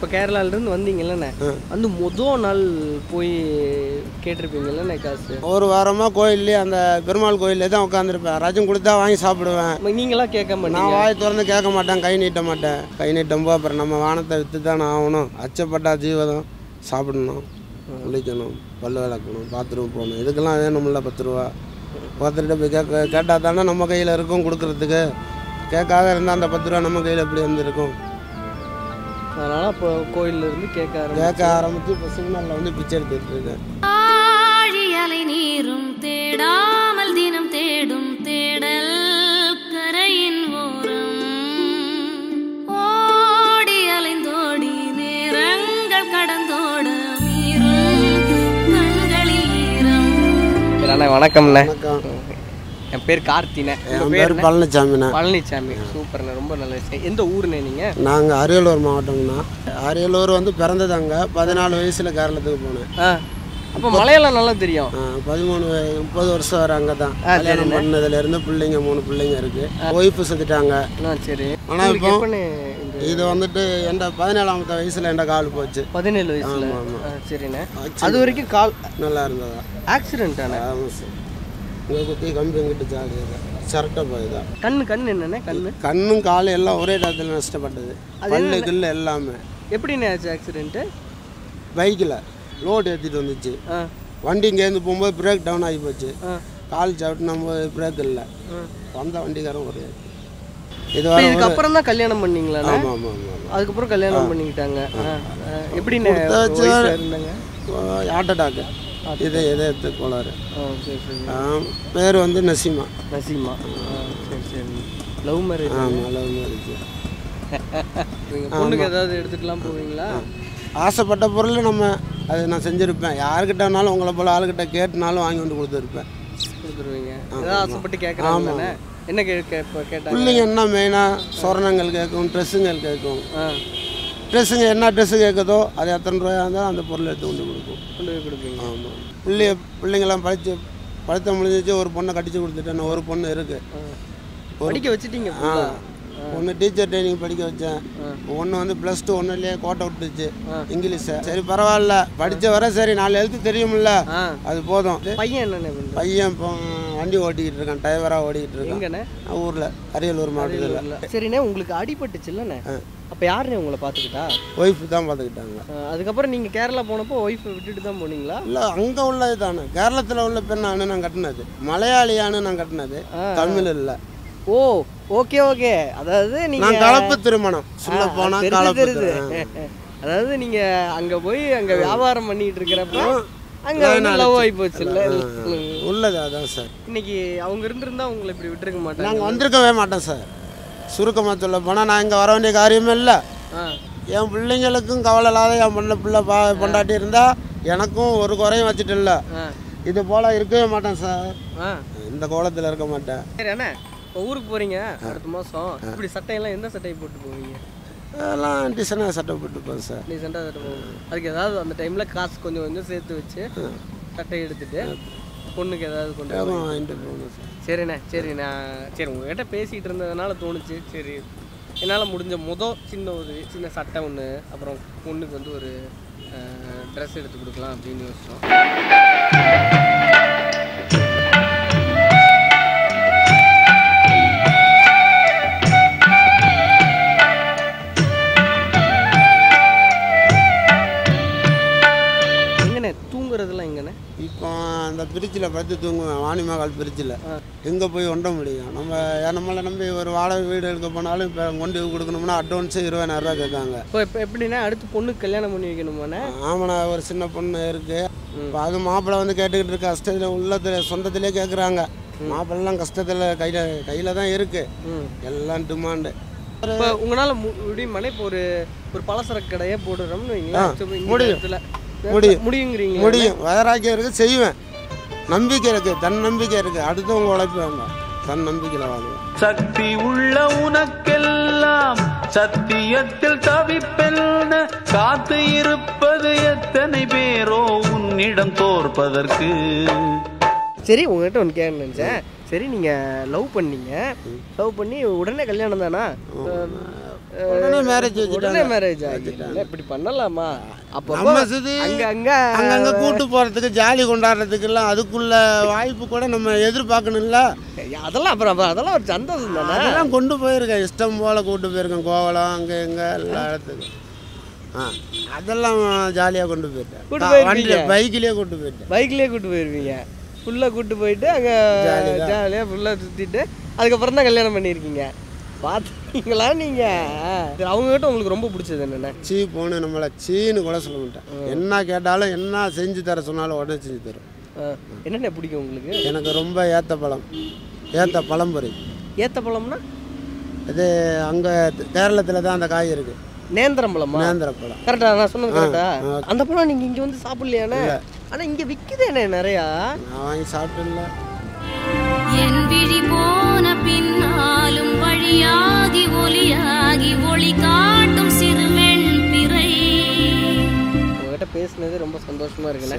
இப்போ கேரளாலேருந்து வந்தீங்கல்லண்ணே வந்து மொதல் நாள் போய் கேட்டிருப்பீங்கல்லண்ணே காசு ஒரு வாரமாக கோயில்லே அந்த பெருமாள் கோயிலே தான் உட்காந்துருப்பேன் ரஜம் கொடுத்தா வாங்கி சாப்பிடுவேன் நீங்களாம் கேட்க மாட்டீங்க நான் வாய் திறந்து கேட்க மாட்டேன் கை நீட்ட மாட்டேன் கை நீட்டும் போது அப்புறம் நம்ம வானத்தை விற்று தானே ஆகணும் அச்சப்பட்டா ஜீவதம் சாப்பிடணும் குளிக்கணும் பல்லு விளக்கணும் பாத்ரூம் போகணும் இதுக்கெல்லாம் வேணும்ல பத்து ரூபா ஒருத்தர்கிட்ட போய் கேட்க கேட்டால் தானே நம்ம கையில் இருக்கும் கொடுக்கறதுக்கு கேட்காத இருந்தால் அந்த பத்து ரூபா நம்ம கையில் எப்படி வந்திருக்கும் அதனால் இப்போ கோயிலேருந்து கேட்க ஆரம்பிச்சு கேட்க ஆரம்பித்து இப்போ சிக்னலில் வந்து பிச்சை எடுத்துட்டு இருக்கேன் ஆழியலை நீரும் தேடாமல் தினம் தேடும் தேடல் கரையின் ஓரம் ஓடி அலைந்தோடி நேரங்கள் கடந்தோட மீறும் கண்களில் ஈரம் சரி அண்ணா வணக்கம்ண்ணே வணக்கம் என் பேர் கார்த்தினே உங்க என் பேர் பேர் பழனிசாமிண்ணே பழனிசாமி சூப்பர்ண்ணே ரொம்ப நல்ல விஷயம் எந்த ஊருண்ணே நீங்கள் நாங்கள் அரியலூர் மாவட்டம்னா அரியலூர் வந்து பிறந்தது அங்கே பதினாலு வயசில் கேரளத்துக்கு போனேன் ஆ அப்போ மலையாளம் நல்லா தெரியும் ஆ, பதிமூணு வய- முப்பது வருஷம் வர அங்கே தான் கல்யாணம் பண்ணதுலேருந்து பிள்ளைங்க மூணு பிள்ளைங்க இருக்கு ஒய்ஃபு செத்துட்டாங்க ஆ சரி ஆனா உங்களுக்கு இப்போ- எப்பண்ணே இந்த இது வந்துட்டு எந்த பதினேழாமத்த வயசில் எந்த கால் போச்சு பதினேழு வயசுல ஆமா, ஆமா. ஆ, சரிண்ணே ஆக்சிடென்ட். அது வரைக்கும் கால் நல்லா இருந்ததா ஆக்சிடென்ட் ஆனே ஆமாம் சார் இங்கே குத்தி கம்பி எங்கிட்டு ஜாலி சரட்டை போய்தான் கண்ணு கண்ணு என்னண்ணே கண்ணு கண்ணும் காலும் எல்லாம் ஒரே இடத்துல நஷ்டப்பட்டது பல்லு கில்லு எல்லாமே எப்படிண்ணே ஆச்சு ஆக்சிடென்ட்டு பைக்கில் லோடு ஏற்றிட்டு வந்துச்சு ஆ வண்டி இங்கேருந்து போகும்போது பிரேக் டவுன் ஆகி போச்சு ஆ கால் சவிட்டு போது பிரேக் இல்லை ஆ. வந்த வண்டிக்காரன் ஒரே இது இப்போ வர இதுக்கப்புறம் தான் கல்யாணம் பண்ணீங்களாண்ணே ஆமாம் ஆமாம் ஆமாம் அதுக்கப்புறம் கல்யாணம் பண்ணிக்கிட்டாங்க ஆ, ஆ. எப்படிண்ணே கொடுத்த வச்சு- வயசுல இருந்தாங்க ஹார்ட் அட்டாக்கு இது இதயத்து கோளாறு ஆ சரி சரி ஆ, பேர் வந்து நசீமா நசீமா ஆ, சரி சரி லவ் மேரேஜ் ஆமாம் லவ் மேரேஜ் பொண்ணுக்கு ஏதாவது எடுத்துட்டுலாம் போவீங்களா ஆசைப்பட்ட பொருள் நம்ம அது நான் செஞ்சுருப்பேன் யாருக்கிட்டனாலும் உங்களை போல் ஆளுக்கிட்ட கேட்டுனாலும் வாங்கி வந்து கொடுத்துருப்பேன் கொடுத்துருவீங்க ஏதாவது ஆசைப்பட்டு கேட்குறாங்க தானே என்ன கே இப்போ கேட்டாங்க பிள்ளைங்க என்ன மெயினாக சொர்ணங்கள் கேட்கும் ட்ரெஸ்ஸுங்கள் கேட்கும் ஆ ட்ரெஸ்ஸுங்க என்ன ட்ரெஸ்ஸு கேட்குதோ அது எத்தனை ரூபாயா இருந்தாலும் அந்த பொருளை எடுத்து கொண்டு கொடுக்கும் கொண்டு போய் கொடுப்பீங்க ஆமாம் பிள்ளைய பிள்ளைங்கெல்லாம் படித்து படித்த முடிஞ்சிச்சு ஒரு பொண்ணை கட்டிச்சு கொடுத்துட்டேன் ஒரு பொண்ணு இருக்குது படிக்க வச்சுட்டீங்க ஆ ஒன்று டீச்சர் ட்ரைனிங் படிக்க வச்சேன் ஒன்று வந்து ப்ளஸ் டூ ஒன்றுலேயே கோட்டை விட்டுச்சு இங்கிலீஷை சரி பரவாயில்ல படித்த வர சரி நாலு எழுத்து தெரியுமில்ல ஆ அது போதும் பையன் என்னண்ணே பண்ணுறது பையன் இப்போ வண்டி ஓட்டிக்கிட்டு இருக்கான் டிரைவராக ஓடிக்கிட்டு இருக்கான் எங்கண்ணே ஊரில் அரியலூர் மாவட்டத்தில் இல்ல. சரிண்ணே உங்களுக்கு அடிபட்டுச்சு இல்லைண்ணே அப்போ யாருண்ணே உங்களை பார்த்துக்கிட்டா ஒய்ஃபு தான் பார்த்துக்கிட்டாங்க ஆ, அதுக்கப்புறம் நீங்கள் கேரளா போனப்போ ஒய்ஃபை விட்டுட்டு தான் போனீங்களா இல்லை அங்கே உள்ளது தானே கேரளத்தில் உள்ள பெண்ணானு நான் கட்டினது மலையாளியானு நான் கட்டினது தமிழ் இல்லை ஓ ஓகே ஓகே அதாவது நீங்க நான் கலப்பு திருமணம் சொல்ல ஆ, போனால் தெரியுது, கலப்பு தெரியுது. திருமணம். அதாவது நீங்க அங்க போய் அங்க வியாபாரம் பண்ணிட்டு இருக்கிறப்ப அங்க வந்து லவ் ஆகி போச்சு இல்ல உள்ளது அதான் சார் இன்னைக்கு அவங்க இருந்திருந்தா உங்களை இப்படி விட்டுருக்க மாட்டாங்க நாங்கள் வந்திருக்கவே மாட்டோம் சார் சுருக்கமாக சொல்ல போனால் நான் இங்கே வர வேண்டிய காரியமே இல்லை ஆ, என் பிள்ளைங்களுக்கும் கவலை இல்லாத என் பொண்ணு பிள்ளை பா பொண்டாட்டி இருந்தால் எனக்கும் ஒரு குறையும் வச்சுட்டு இல்லை ஆ, இது போல் இருக்கவே மாட்டேன் சார் ஆ. இந்த கோலத்தில் இருக்க மாட்டேன் சரி அண்ணா இப்போ ஊருக்கு போறீங்க அடுத்த மாசம் இப்படி சட்டையெல்லாம் எந்த சட்டையை போட்டு போவீங்க அதெல்லாம் டிசைனாக சட்டை போட்டுப்பேன் சார் ரீசெண்டாக சட்டை போவீங்க அதுக்கு ஏதாவது அந்த டைம்ல காசு கொஞ்சம் கொஞ்சம் சேர்த்து வச்சு சட்டை எடுத்துட்டு பொண்ணுக்கு ஏதாவது கொண்டு போய் ஆமாம் வாங்கிட்டு போகணும் சார் சரிண்ணே சரி நான் சரி உங்ககிட்ட பேசிகிட்டு இருந்ததுனால தோணுச்சு சரி என்னால் முடிஞ்ச முத சின்ன ஒரு சின்ன சட்டை ஒன்று அப்புறம் பொண்ணுக்கு வந்து ஒரு ட்ரெஸ் எடுத்து கொடுக்கலாம் அப்படின்னு யோசிச்சோம் எங்கண்ணே தூங்குறதுலாம் எங்கண்ணே இப்போ அந்த பிரிட்ஜில் படுத்து தூங்குவேன் வாணிமகால் பிரிட்ஜில் எங்கே போய் ஒன்ற முடியும் நம்ம நம்மளை நம்பி ஒரு வாடகை வீடு எடுக்க போனாலும் இப்போ கொண்டு போய் கொடுக்கணும்னா அட்வான்ஸு இருபதாயிரரூவா கேட்காங்க இப்போ இப்போ எப்படின்னா அடுத்து பொண்ணுக்கு கல்யாணம் பண்ணி வைக்கணுமாண்ணே ஆமாண்ணா ஒரு சின்ன பொண்ணு இருக்குது இப்போ அது மாப்பிள்ளை வந்து கேட்டுக்கிட்டு இருக்க கஷ்டத்தில் உள்ளத்தில் சொந்தத்திலே கேட்குறாங்க மாப்பிள்ளைலாம் கஷ்டத்தில் கையில் கையில் தான் இருக்குது எல்லாம் டிமாண்டு இப்போ உங்களால் முடியுமாண்ணே இப்போ ஒரு ஒரு பலசரக்கு கடையே போடுறோம்னு வைங்களேன் ஆ, சரி, இந்த முடியும். இடத்துல. முடியும். முடியுங்கிறீங்க முடியும் வைராக்கியம் இருக்குது செய்வேன் நம்பிக்கை இருக்குது தன் நம்பிக்கை இருக்குது அடுத்தவங்க உழைப்பு வேண்டாம் தன் நம்பிக்கையில் வாங்குவேன் சக்தி உள்ள உனக்கெல்லாம் சத்தியத்தில் தவிப்பெல்ன காத்து இருப்பது எத்தனை பேரோ உன்னிடம் தோற்பதற்கு சரி உங்ககிட்ட ஒன்று கேட்க நினச்சேன் சரி நீங்கள் லவ் பண்ணீங்க லவ் பண்ணி உடனே கல்யாணம் தானா உடனே மேரேஜ் உடனே வச்சுட்டாங்க மேரேஜ் ஆகிட்டாங்க இப்படி பண்ணலாமா அப்போ நம்ம சுதி அங்க அங்க அங்கங்கே கூட்டு போகிறதுக்கு ஜாலி கொண்டாடுறதுக்கெல்லாம் அதுக்குள்ள வாய்ப்பு கூட நம்ம எதிர்பார்க்கணும்ல அதெல்லாம் அப்புறம் அப்புறம் அதெல்லாம் ஒரு சந்தோஷம் தானே அதெல்லாம் கொண்டு போயிருக்கேன் இஷ்டம் போல் கூட்டு போயிருக்கேன் கோவலம் அங்கே இங்கே எல்லா இடத்துக்கும் ஆ அதெல்லாம் ஜாலியாக கொண்டு கூட்டு போயிட்டேன் போயிருக்கீங்க? வண்டி பைக்லேயே கூட்டு போயிட்டேன் பைக்லேயே கூட்டு போயிருவீங்க ஃபுல்லாக கூட்டு போயிட்டு அங்கே ஜாலியாக ஃபுல்லாக சுற்றிட்டு அதுக்கப்புறம் தான் கல்யாணம் பண்ணியிருக்கீங்க பார்த்தீங்களா நீங்கள் அவங்ககிட்ட உங்களுக்கு ரொம்ப பிடிச்சது என்னென்ன சீ போன்னு நம்மளை சீன்னு கூட சொல்ல மாட்டேன் என்ன கேட்டாலும் என்ன செஞ்சு தர சொன்னாலும் உடனே செஞ்சு தரும் ஆ, என்னென்ன பிடிக்கும் உங்களுக்கு எனக்கு ரொம்ப ஏத்த பழம் ஏத்த பழம்பொரி ஏத்த பழம்னா இது அங்கே கேரளத்தில் தான் அந்த காய் இருக்குது நேந்திரம் பழமா நேந்திர பழம் கரெக்டா நான் சொன்னது கரெக்டா ஆ. அந்த பழம் நீங்கள் இங்கே வந்து சாப்பிட்லையானே ஆனால் இங்கே விற்குதேண்ணே நிறையா நான் வாங்கி சாப்பிட்டுல என் விழி போன பின்னாலும் வழியாகி ஒளியாகி ஒளி காட்டும் சிறு வெண்பிறை உங்ககிட்ட பேசுனது ரொம்ப சந்தோஷமா இருக்குண்ணே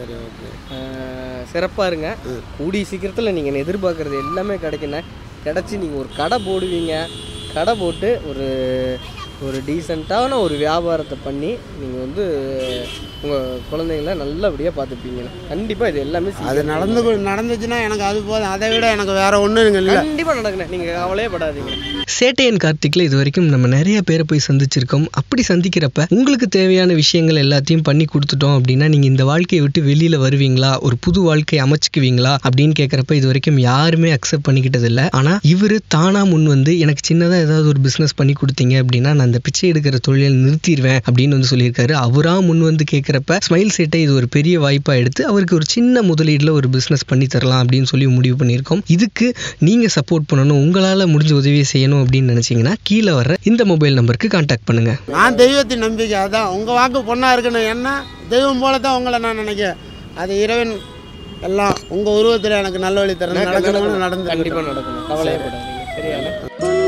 சிறப்பாக இருங்க கூடிய சீக்கிரத்தில் நீங்கள் எதிர்பார்க்குறது எல்லாமே கிடைக்குண்ணே கிடச்சி நீங்கள் ஒரு கடை போடுவீங்க கடை போட்டு ஒரு ஒரு டீசெண்டான ஒரு வியாபாரத்தை பண்ணி நீங்கள் வந்து உங்கள் குழந்தைங்கள நல்லபடியாக பார்த்துப்பீங்க கண்டிப்பாக இது எல்லாமே அது நடந்து கொ- நடந்துச்சுன்னா எனக்கு அது போதும் அதை விட எனக்கு வேற ஒன்றும் இல்லை கண்டிப்பாக நடக்குண்ணே நீங்கள் கவலையே படாதீங்க சேட்டையன் கார்த்திக்ல இது வரைக்கும் நம்ம நிறைய பேரை போய் சந்திச்சிருக்கோம் அப்படி சந்திக்கிறப்ப உங்களுக்கு தேவையான விஷயங்கள் எல்லாத்தையும் பண்ணி கொடுத்துட்டோம் அப்படின்னா நீங்க இந்த வாழ்க்கையை விட்டு வெளியில வருவீங்களா ஒரு புது வாழ்க்கையை அமைச்சுக்குவீங்களா அப்படின்னு கேட்கறப்ப இது வரைக்கும் யாருமே அக்செப்ட் பண்ணிக்கிட்டது இல்ல ஆனா இவரு தானா முன் வந்து எனக்கு சின்னதா ஏதாவது ஒரு பிசினஸ் பண்ணி கொடுத்தீங்க அப்படின்னா நான் இந்த பிச்சை எடுக்கிற தொழிலை நிறுத்திடுவேன் அப்படின்னு வந்து சொல்லியிருக்காரு அவரா முன் வந்து கேட்கறப்ப ஸ்மைல் சேட்டை இது ஒரு பெரிய வாய்ப்பா எடுத்து அவருக்கு ஒரு சின்ன முதலீடுல ஒரு பிசினஸ் பண்ணி தரலாம் அப்படின்னு சொல்லி முடிவு பண்ணியிருக்கோம் இதுக்கு நீங்க சப்போர்ட் பண்ணணும் உங்களால முடிஞ்ச உதவியை செய்யணும் அப்படின்னு நினைச்சீங்கன்னா கீழே வர்ற இந்த மொபைல் நம்பருக்கு கான்டாக்ட் பண்ணுங்க நான் தெய்வத்தின் நம்பிக்கை அதான் உங்கள் வாக்கு பொண்ணாக இருக்கணும் என்ன தெய்வம் போல தான் உங்களை நான் நினைக்கிறேன் அது இறைவன் எல்லாம் உங்கள் உருவத்தில் எனக்கு நல்ல வழி தரணும் நடக்கணும்னு நடந்து கண்டிப்பாக நடக்கணும் கவலையே படாதீங்க சரியாண்ணே உன்